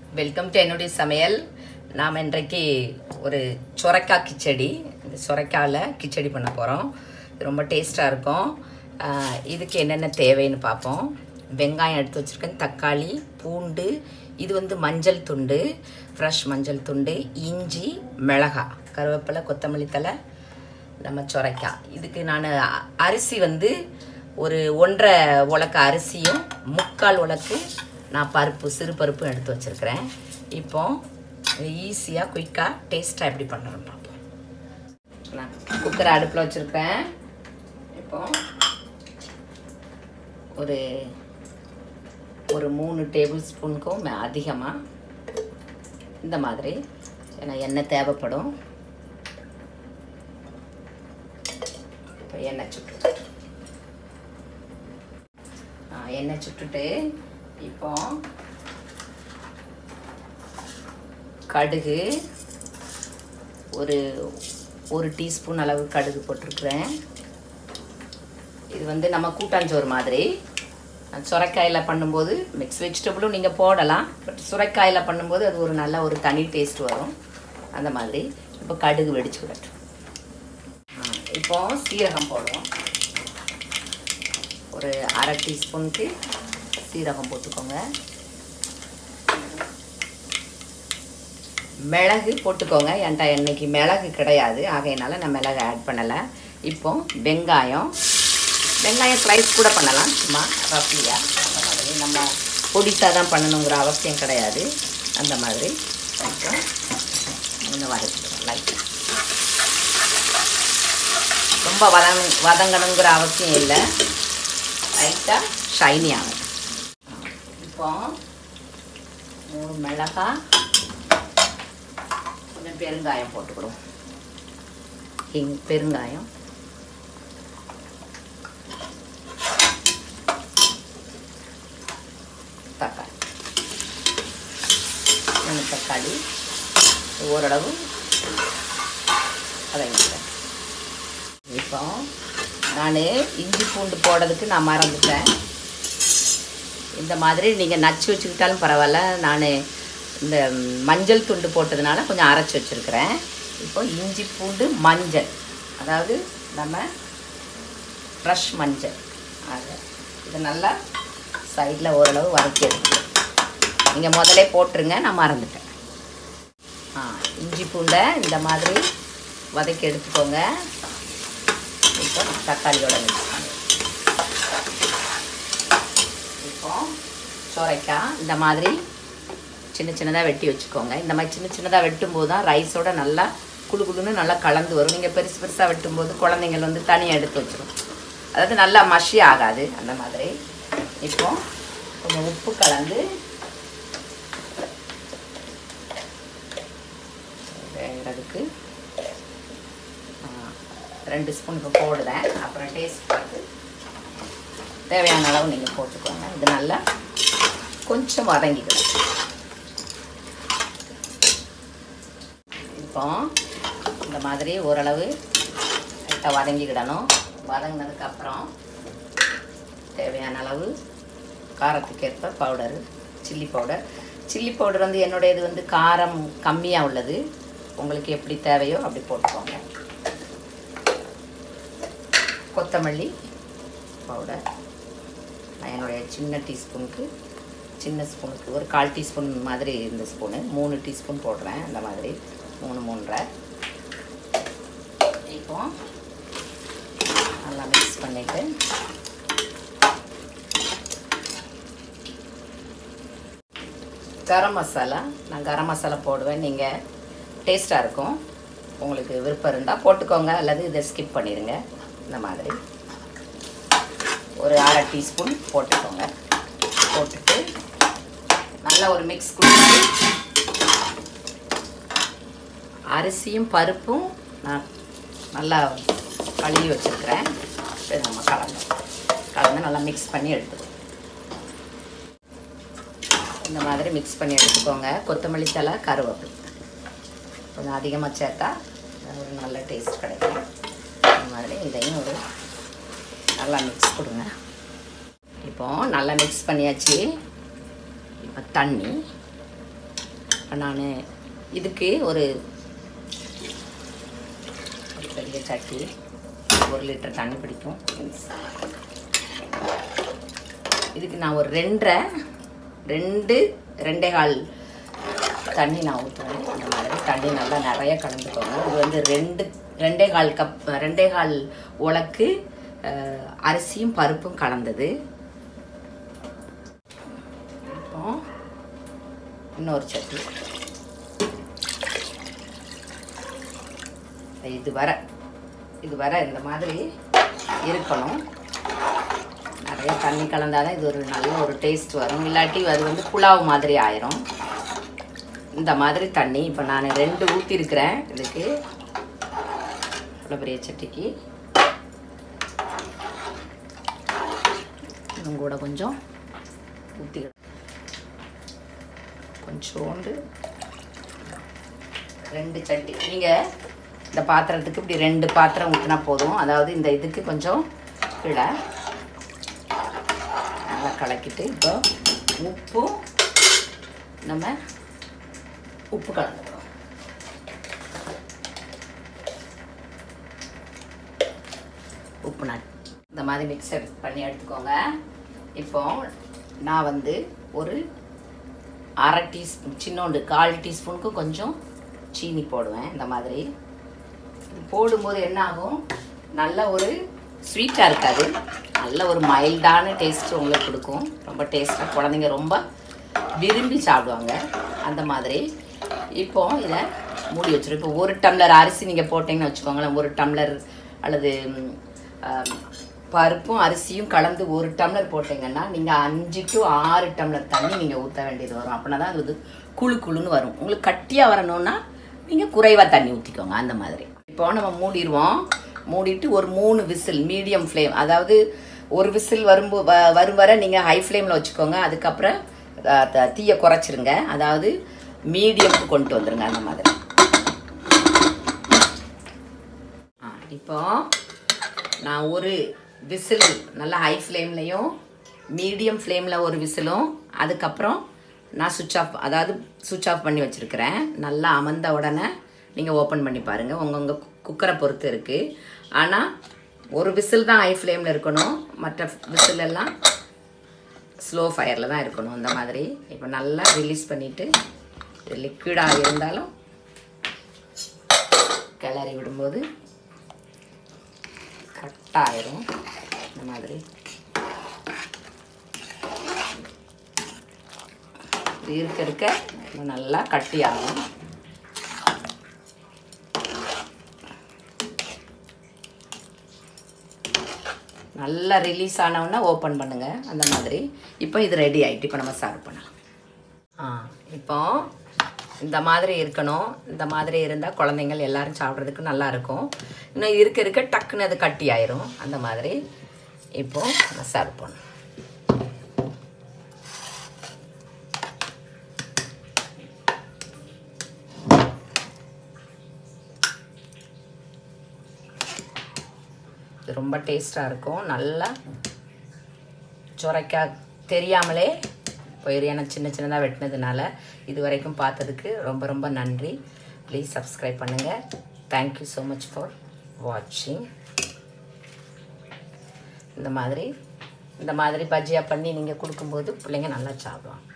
welcome to என்னுடைய சமையல் நாம் இன்றைக்கு ஒரு சுரைக்காய் கிச்சடி இந்த சுரைக்காயில் கிச்சடி பண்ண போகிறோம் இது ரொம்ப டேஸ்ட்டாக இருக்கும் ஆஹ் இதுக்கு என்னென்ன தேவைன்னு பார்ப்போம் வெங்காயம் எடுத்து வச்சுருக்கேன் தக்காளி பூண்டு இது வந்து மஞ்சள் துண்டு ஃப்ரெஷ் மஞ்சள் துண்டு இஞ்சி மிளகாய் கருவேப்பிலை கொத்தமல்லி தழை நம்ம சுரைக்காய் இதுக்கு நான் அரிசி வந்து ஒரு ஒன்றரை உலக்கு அரிசியும் முக்கால் உலக்கு நான் பருப்பு சிறு பருப்பும் எடுத்து வச்சுருக்கிறேன் இப்போ ஈஸியாக குயிக்காக டேஸ்ட்டாக எப்படி பண்ணுறோம் பார்ப்போம் நான் குக்கரை அடுப்பில் வச்சுருக்கேன் இப்போ ஒரு ஒரு மூணு டேபிள் ஸ்பூனுக்கும் அதிகமாக இந்த மாதிரி ஏன்னா எண்ணெய் தேவைப்படும் இப்போ எண்ணெய் சுட்டு ஆ, எண்ணெய் சுட்டுட்டு இப்போ கடுகு ஒரு ஒரு டீஸ்பூன் அளவு கடுகு போட்டிருக்கிறேன் இது வந்து நம்ம கூட்டாஞ்சோறு மாதிரி சுரைக்காயில் பண்ணும்போது மிக்ஸ் வெஜிடபிளும் நீங்கள் போடலாம் பட் சுரைக்காயில் பண்ணும்போது அது ஒரு நல்ல ஒரு தனி டேஸ்ட் வரும் அந்த மாதிரி இப்போ கடுகு வெடிச்சு விடட்டும் ஆ, இப்போ சீரகம் போடுவோம் ஒரு அரை டீஸ்பூனுக்கு சீரகம் போட்டுக்கோங்க மிளகு போட்டுக்கோங்க என்கிட்ட இன்னைக்கு மிளகு கிடையாது ஆகையினால நான் மிளகு ஆட் பண்ணலை இப்போ வெங்காயம் வெங்காயம் ஸ்லைஸ் கூட பண்ணலாம் சும்மா ரஃப்லியாக அந்த மாதிரி நம்ம பொடிசாக தான் பண்ணணுங்கிற அவசியம் கிடையாது அந்த மாதிரி இப்போ கொஞ்சம் வதக்கிடுவோம் லைட்டாக ரொம்ப வதங் வதங்கணுங்கிற அவசியம் இல்லை லைட்டாக ஷைனி ஆகும் இப்போ மூணு மிளகாய் கொஞ்சம் பெருங்காயம் போட்டுக்கிடுவோம் ஹிங் பெருங்காயம் தக்காளி மூணு தக்காளி ஓரளவு வதங்கிக்கிறேன் இப்போ நான் இஞ்சி பூண்டு போடுறதுக்கு நான் மறந்துட்டேன் இந்த மாதிரி நீங்கள் நச்சு வச்சுக்கிட்டாலும் பரவாயில்ல நான் இந்த மஞ்சள் துண்டு போட்டதுனால கொஞ்சம் அரைச்சி வச்சுருக்கிறேன் இப்போ இஞ்சி பூண்டு மஞ்சள் அதாவது நம்ம ஃப்ரெஷ் மஞ்சள் அது இது நல்லா சைடில் ஓரளவு வதக்கி எடுத்துக்கணும் நீங்கள் முதலே போட்டுருங்க நான் மறந்துட்டேன் ஆ இஞ்சி பூண்டை இந்த மாதிரி வதக்கி எடுத்துக்கோங்க இப்போ தக்காளியோட மிக்ஸ் பண்ணி இப்போ சோரைக்காய் இந்த மாதிரி சின்ன சின்னதாக வெட்டி வச்சுக்கோங்க இந்த மாதிரி சின்ன சின்னதாக வெட்டும்போது தான் ரைஸோட நல்லா குளு குளுன்னு நல்லா கலந்து வரும் நீங்கள் பெருசு பெருசாக வெட்டும்போது குழந்தைங்கள் வந்து தனியாக எடுத்து வச்சிடும் அதாவது நல்லா மஷி ஆகாது அந்த மாதிரி இப்போ கொஞ்சம் உப்பு கலந்து வேகிறதுக்கு ரெண்டு ஸ்பூன் இப்போ போடுறேன் அப்புறம் டேஸ்ட் பார்த்து தேவையான அளவு நீங்கள் போட்டுக்கோங்க இது நல்லா கொஞ்சம் வதங்கிக்கணும் இப்போ இந்த மாதிரி ஓரளவு லைட்டாக வதங்கிக்கிடணும் வதங்கினதுக்கப்புறம் தேவையான அளவு காரத்துக்கேற்ப powder chilli powder chilli powder வந்து என்னுடைய இது வந்து காரம் கம்மியாக உள்ளது உங்களுக்கு எப்படி தேவையோ அப்படி போட்டுக்கோங்க கொத்தமல்லி பவுடர் நான் என்னுடைய சின்ன டீஸ்பூனுக்கு சின்ன ஸ்பூனுக்கு ஒரு கால் டீஸ்பூன் மாதிரி இந்த ஸ்பூனு மூணு டீஸ்பூன் போடுறேன் அந்த மாதிரி மூணு மூன்றரை இப்போ நல்லா மிக்ஸ் பண்ணிவிட்டு கரம் மசாலா நான் கரம் மசாலா போடுவேன் நீங்கள் டேஸ்ட்டாக இருக்கும் உங்களுக்கு விருப்பம் இருந்தால் போட்டுக்கோங்க அல்லது இதை ஸ்கிப் பண்ணிடுங்க இந்த மாதிரி ஒரு அரை டீஸ்பூன் போட்டுக்கோங்க போட்டுட்டு நல்லா ஒரு மிக்ஸ் கொடுத்து அரிசியும் பருப்பும் நான் நல்லா கழுவி வச்சுருக்கிறேன் இதை நம்ம கலந்து கலந்து நல்லா மிக்ஸ் பண்ணி எடுத்துக்கோ இந்த மாதிரி மிக்ஸ் பண்ணி எடுத்துக்கோங்க கொத்தமல்லி தலை கருவேப்பிலை கொஞ்சம் அதிகமாக சேர்த்தா ஒரு நல்ல டேஸ்ட் கிடைக்கும் இந்த மாதிரி இதையும் ஒரு நல்லா மிக்ஸ் கொடுங்க இப்போ நல்லா மிக்ஸ் பண்ணியாச்சு இப்போ தண்ணி இப்போ நான் இதுக்கு ஒரு ஒரு பெரிய சட்டி ஒரு லிட்டர் தண்ணி பிடிக்கும் இதுக்கு நான் ஒரு ரெண்டரை ரெண்டு ரெண்டே கால் தண்ணி நான் ஊற்றுவேன் இந்த மாதிரி தண்ணி நல்லா நிறைய கலந்துக்கோங்க இது வந்து ரெண்டு ரெண்டே கால் கப் ரெண்டே கால் உலக்கு அஹ், அரிசியும் பருப்பும் கலந்தது இப்போ இன்னொரு சட்டி இது வர இது வர இந்த மாதிரி இருக்கணும் நிறைய தண்ணி கலந்தாதான் இது ஒரு நல்ல ஒரு டேஸ்ட் வரும் இல்லாட்டி அது வந்து புலாவ் மாதிரி ஆயிரும் இந்த மாதிரி தண்ணி இப்போ நான் ரெண்டு ஊற்றிருக்கிறேன் இதுக்கு இவ்வளோ பெரிய சட்டிக்கு இன்னும் கூட கொஞ்சம் ஊற்றி கொஞ்சோண்டு ரெண்டு சட்டி நீங்கள் இந்த பாத்திரத்துக்கு இப்படி ரெண்டு பாத்திரம் ஊற்றினா போதும் அதாவது இந்த இதுக்கு கொஞ்சம் கீழே நல்லா கலக்கிட்டு இப்போ உப்பும் நம்ம உப்பு கலந்துக்கிறோம் உப்பு நட் இந்த மாதிரி மிக்ஸ் பண்ணி எடுத்துக்கோங்க இப்போ நான் வந்து ஒரு அரை டீஸ்பூன் சின்னோண்டு கால் டீஸ்பூனுக்கு கொஞ்சம் சீனி போடுவேன் இந்த மாதிரி இது போடும்போது என்ன ஆகும் நல்ல ஒரு ஸ்வீட்டாக இருக்காது நல்ல ஒரு மைல்டான டேஸ்ட் உங்களுக்கு கொடுக்கும் ரொம்ப டேஸ்ட்டாக குழந்தைங்க ரொம்ப விரும்பி சாப்பிடுவாங்க அந்த மாதிரி இப்போ இதை மூடி வச்சிடும் இப்போ ஒரு டம்ளர் அரிசி நீங்கள் போட்டிங்கன்னு வச்சுக்கோங்களேன் ஒரு டம்ளர் அல்லது ம், ஆம், பருப்பும் அரிசியும் கலந்து ஒரு டம்ளர் போட்டிங்கன்னா நீங்கள் அஞ்சு டு ஆறு டம்ளர் தண்ணி நீங்கள் ஊற்ற வேண்டியது வரும் அப்படின்னா தான் அது வந்து குழு குழுன்னு வரும் உங்களுக்கு கட்டியாக வரணும்னா நீங்கள் குறைவாக தண்ணி ஊற்றிக்கோங்க அந்த மாதிரி இப்போ நம்ம மூடிடுவோம் மூடிட்டு ஒரு மூணு விசில் மீடியம் ஃப்ளேம் அதாவது ஒரு விசில் வரும்போ வ- வரும் வரை நீங்கள் ஹை ஃப்ளேமில் வச்சுக்கோங்க அதுக்கப்புறம் அஹ், த- தீயை குறைச்சிருங்க அதாவது மீடியம்க்கு கொண்டு வந்துருங்க அந்த மாதிரி ஆ இப்போ நான் ஒரு விசில் நல்லா ஹை ஃப்ளேம்லையும் மீடியம் ஃப்ளேமில் ஒரு விசிலும் அதுக்கப்புறம் நான் சுவிட்ச் ஆஃப் அதாவது சுவிட்ச் ஆஃப் பண்ணி வச்சுருக்கிறேன் நல்லா அமர்ந்த உடனே நீங்கள் ஓப்பன் பண்ணி பாருங்கள் உங்கள் உங்கள் குக்கரை பொறுத்து இருக்குது ஆனால் ஒரு விசில் தான் ஹை ஃப்ளேமில் இருக்கணும் மற்ற விசில் எல்லாம் ஸ்லோ ஃபயரில் தான் இருக்கணும் இந்த மாதிரி இப்போ நல்லா ரிலீஸ் பண்ணிவிட்டு இது லிக்விடாக இருந்தாலும் கிளறி விடும்போது கரெக்டாக ஆயிரும் இந்த மாதிரி இது இருக்க இருக்க இன்னும் நல்லா கட்டி ஆகும் நல்லா ரிலீஸ் ஆனவுடனே ஓப்பன் பண்ணுங்க அந்த மாதிரி இப்போ இது ரெடி ஆயிட்டு இப்போ நம்ம சர்வ் பண்ணலாம் ஆ இப்போ இந்த மாதிரி இருக்கணும் இந்த மாதிரி இருந்தால் குழந்தைங்கள் எல்லாரும் சாப்பிட்றதுக்கு நல்லா இருக்கும் இன்னும் இருக்க இருக்க டக்குன்னு அது கட்டி ஆயிரும் அந்த மாதிரி இப்போ நம்ம சர்வ் பண்ணணும் இது ரொம்ப டேஸ்ட்டாக இருக்கும் நல்லா சுரைக்காய் தெரியாமலே போயிரு ஏன்னா சின்ன சின்னதாக வெட்டினதுனால இது வரைக்கும் பார்த்ததுக்கு ரொம்ப ரொம்ப நன்றி ப்ளீஸ் சப்ஸ்கிரைப் பண்ணுங்கள் தேங்க்யூ ஸோ மச் ஃபார் வாட்சிங் இந்த மாதிரி இந்த மாதிரி பஜ்ஜியாக பண்ணி நீங்கள் கொடுக்கும்போது பிள்ளைங்க நல்லா சாப்பிடுவாங்க